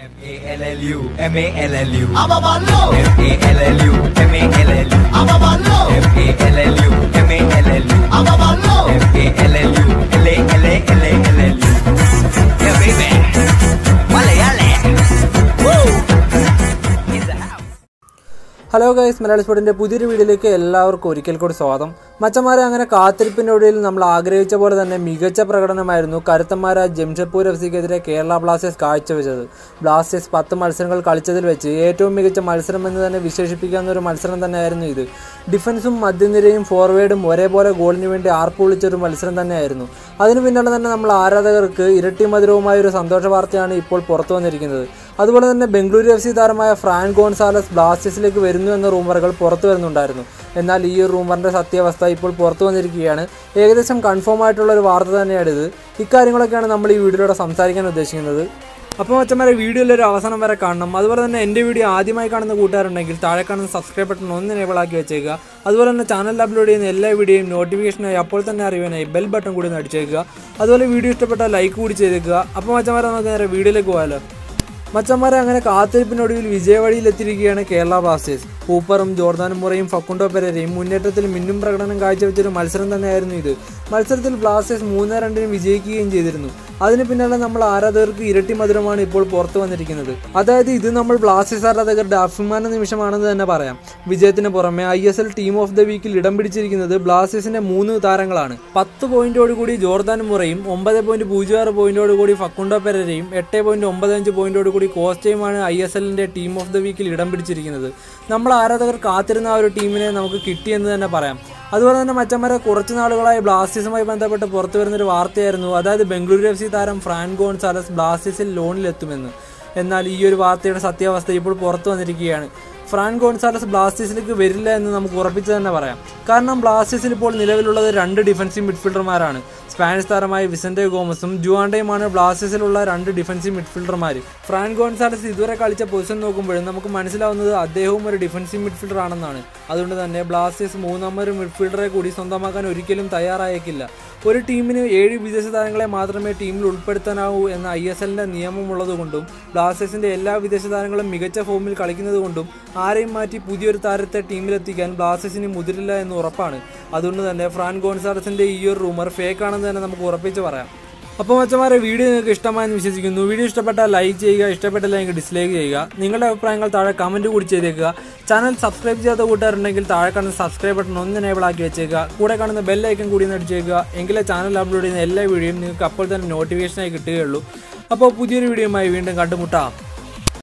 M-A-L-L-U, M-A-L-L-U. Ababallo, M-A-L-L-U, M-A-L-L-U. ababallo, M-A-L-L-U, M-A-L-L-U. ababallo. M-A-L-L-U, L-A-L-A-L-A-L-L-U. Yeah, baby. Malayale. Woo! In the house. Hello guys Malayali സ്പോർട്ടിൻ്റെ പുതിയൊരു വീഡിയോയിലേക്ക് എല്ലാവർക്കും ഒരിക്കൽ കൂടി സ്വാഗതം മച്ചന്മാരെ അങ്ങനെ കാത്തിരിപ്പിനൊടുവിൽ നമ്മൾ ആഗ്രഹിച്ച പോലെ തന്നെ മികച്ച പ്രകടനമായിരുന്നു കരുത്തന്മാരായ ജംഷഡ്പൂർ എഫ് സിക്കെതിരെ കേരള ബ്ലാസ്റ്റേഴ്സ് കാഴ്ചവെച്ചത് ബ്ലാസ്റ്റേഴ്സ് പത്ത് മത്സരങ്ങൾ കളിച്ചതിൽ വെച്ച് ഏറ്റവും മികച്ച മത്സരം എന്ന് തന്നെ വിശേഷിപ്പിക്കാവുന്ന ഒരു മത്സരം തന്നെയായിരുന്നു ഇത് ഡിഫൻസും മധ്യനിരയും ഫോർവേഡും ഒരേപോലെ ഗോളിന് വേണ്ടി ആർപ്പ് വിളിച്ചൊരു മത്സരം തന്നെയായിരുന്നു അതിന് പിന്നാലെ തന്നെ നമ്മൾ ആരാധകർക്ക് ഇരട്ടി മധുരവുമായ ഒരു സന്തോഷ വാർത്തയാണ് ഇപ്പോൾ പുറത്തു വന്നിരിക്കുന്നത് അതുപോലെ തന്നെ ബംഗളൂരു എഫ് സി താരമായ ഫ്രാൻ ഗോൺസാലസ് ബ്ലാസ്റ്റേഴ്സിലേക്ക് വരുന്നു എന്ന റൂമറുകൾ പുറത്തു വരുന്നുണ്ടായിരുന്നു എന്നാൽ ഈ ഒരു റൂമറിൻ്റെ സത്യാവസ്ഥ ഇപ്പോൾ പുറത്തു വന്നിരിക്കുകയാണ് ഏകദേശം കൺഫേം ആയിട്ടുള്ള ഒരു വാർത്ത തന്നെയാണിത് ഇക്കാര്യങ്ങളൊക്കെയാണ് നമ്മൾ ഈ വീഡിയോയിലൂടെ സംസാരിക്കാൻ ഉദ്ദേശിക്കുന്നത് അപ്പോൾ മച്ചന്മാരെ വീഡിയോയിൽ ഒരു അവസാനം വരെ കാണണം അതുപോലെ തന്നെ എൻ്റെ വീഡിയോ ആദ്യമായി കാണുന്ന കൂട്ടുകാരുണ്ടെങ്കിൽ താഴെ കാണുന്ന സബ്സ്ക്രൈബ് ബട്ടൺ ഒന്ന് enable ആക്കി വെച്ചേക്കുക അതുപോലെ തന്നെ ചാനലിൽ അപ്ലോഡ് ചെയ്യുന്ന എല്ലാ വീഡിയോയും നോട്ടിഫിക്കേഷനായി അപ്പോൾ തന്നെ അറിയുവാനായി ബെൽ ബട്ടൺ കൂടി ഒന്ന് അടിച്ചേക്കുക അതുപോലെ വീഡിയോ ഇഷ്ടപ്പെട്ടാൽ ലൈക്ക് കൂടി ചെയ്തേക്കുക അപ്പോൾ മച്ചന്മാരെ നമുക്ക് നേരെ വീഡിയോയിലേക്ക് പോകാമല്ലോ മച്ചന്മാരെ അങ്ങനെ കാത്തിരിപ്പിനൊടുവിൽ വിജയവഴിയിലെത്തിയിരിക്കുകയാണ് കേരള ബ്ലാസ്റ്റേഴ്സ് കൂപ്പറും ജോർദാനും മുറയും ഫക്കുണ്ടോ പെരയും മുന്നേറ്റത്തിൽ മിന്നും പ്രകടനം കാഴ്ചവെച്ചൊരു മത്സരം തന്നെയായിരുന്നു ഇത് മത്സരത്തിൽ ബ്ലാസ്റ്റേഴ്സ് മൂന്ന് രണ്ടിന് വിജയിക്കുകയും ചെയ്തിരുന്നു അതിന് പിന്നാലെ നമ്മൾ ആരാധകർക്ക് ഇരട്ടി മധുരമാണ് ഇപ്പോൾ പുറത്തു വന്നിരിക്കുന്നത് അതായത് ഇത് നമ്മൾ ബ്ലാസ്റ്റേഴ്സ് ആരാധകരുടെ അഭിമാന നിമിഷമാണെന്ന് തന്നെ പറയാം വിജയത്തിന് പുറമെ I S L team of the വീക്കിൽ ഇടം പിടിച്ചിരിക്കുന്നത് ബ്ലാസ്റ്റേഴ്സിന്റെ മൂന്ന് താരങ്ങളാണ് പത്ത് പോയിന്റോടുകൂടി ജോർദാൻ മുറയും ഒമ്പത് പോയിന്റ് പൂജ്യം ആറ് പോയിന്റോടുകൂടി ഫക്കുണ്ടോ പെരയും എട്ട് പോയിന്റ് ഒമ്പത് അഞ്ച് പോയിന്റോടുകൂടി കോസ്റ്റയുമാണ് ഐ എസ് എല്ലിന്റെ ടീം ഓഫ് ദ വീക്കിൽ ഇടം പിടിച്ചിരിക്കുന്നത് നമ്മൾ ആരാധകർ കാത്തിരുന്ന ആ ഒരു ടീമിനെ നമുക്ക് കിട്ടിയെന്ന് തന്നെ പറയാം അതുപോലെ തന്നെ മച്ചന്മാരെ കുറച്ച് നാളുകളായി ബ്ലാസ്റ്റേഴ്സുമായി ബന്ധപ്പെട്ട് പുറത്തു വരുന്നൊരു വാർത്തയായിരുന്നു അതായത് ബംഗളൂരു എഫ് സി താരം ഫ്രാൻ ഗോൺസാലസ് ബ്ലാസ്റ്റേഴ്സിൽ ലോണിലെത്തുമെന്ന് എന്നാൽ ഈ ഒരു വാർത്തയുടെ സത്യാവസ്ഥ ഇപ്പോൾ പുറത്തു വന്നിരിക്കുകയാണ് ഫ്രാൻ ഗോൺസാലസ് ബ്ലാസ്റ്റേഴ്സിലേക്ക് വരില്ല എന്ന് നമുക്ക് ഉറപ്പിച്ച് തന്നെ പറയാം കാരണം ബ്ലാസ്റ്റേഴ്സിൽ ഇപ്പോൾ നിലവിലുള്ളത് രണ്ട് ഡിഫൻസീവ് മിഡ്ഫീൽഡർമാരാണ് സ്പാനിഷ് താരമായ വിസന്റെ ഗോമസും ജുവാണ്ടയുമാണ് ബ്ലാസ്റ്റേഴ്സിലുള്ള രണ്ട് ഡിഫൻസീവ് മിഡ്ഫീൽഡർമാർ ഫ്രാൻ ഗോൺസാലസ് ഇതുവരെ കളിച്ച പൊസിഷൻ നോക്കുമ്പോഴും നമുക്ക് മനസ്സിലാവുന്നത് അദ്ദേഹവും ഒരു ഡിഫൻസീവ് മിഡ്ഫീൽഡർ ആണെന്നാണ് അതുകൊണ്ട് തന്നെ ബ്ലാസ്റ്റേഴ്സ് മൂന്നാമൊരു മിഡ്ഫീൽഡറെ കൂടി സ്വന്തമാക്കാൻ ഒരിക്കലും തയ്യാറായേക്കില്ല ഒരു ടീമിന് ഏഴ് വിദേശ താരങ്ങളെ മാത്രമേ ടീമിൽ ഉൾപ്പെടുത്താനാവൂ എന്ന ഐ എസ് എല്ലിന്റെ നിയമമുള്ളതുകൊണ്ടും ബ്ലാസ്റ്റേഴ്സിന്റെ എല്ലാ വിദേശ താരങ്ങളും മികച്ച ഫോമിൽ കളിക്കുന്നതുകൊണ്ടും ആരെയും മാറ്റി പുതിയൊരു താരത്തെ ടീമിലെത്തിക്കാൻ ബ്ലാസ്റ്റേഴ്സിന് മുതിരില്ല എന്ന് ഉറപ്പാണ് അതുകൊണ്ട് തന്നെ ഫ്രാൻ ഗോൺസാലസിന്റെ ഈ ഒരു റൂമർ ഫേക്ക് ആണെന്ന് തന്നെ നമുക്ക് ഉറപ്പിച്ച് പറയാം അപ്പോൾ മച്ചന്മാരെ വീഡിയോ നിങ്ങൾക്ക് ഇഷ്ടമായെന്ന് വിശ്വസിക്കുന്നു വീഡിയോ ഇഷ്ടപ്പെട്ടാൽ ലൈക്ക് ചെയ്യുക ഇഷ്ടപ്പെട്ടില്ലെങ്കിൽ ഡിസ്ലൈക്ക് ചെയ്യുക നിങ്ങളുടെ അഭിപ്രായങ്ങൾ താഴെ കമൻറ്റ് കൂടി ചെയ്തേക്കുക ചാനൽ സബ്സ്ക്രൈബ് ചെയ്യാത്ത കൂട്ടുകാരുണ്ടെങ്കിൽ താഴെ കാണുന്ന സബ്സ്ക്രൈബ് ബട്ടൺ ഒന്ന് enable ആക്കി വെച്ചേക്കുക കൂടെ കാണുന്ന ബെൽ ഐക്കൺ കൂടി ഒന്ന് അടിച്ചേക്കുക എങ്കിലേ ചാനൽ അപ്ലോഡ് ചെയ്യുന്ന എല്ലാ വീഡിയോയും നിങ്ങൾക്ക് അപ്പോൾ തന്നെ നോട്ടിഫിക്കേഷനായി കിട്ടുകയുള്ളൂ അപ്പോൾ പുതിയൊരു വീഡിയോയുമായി വീണ്ടും കണ്ടുമുട്ടാം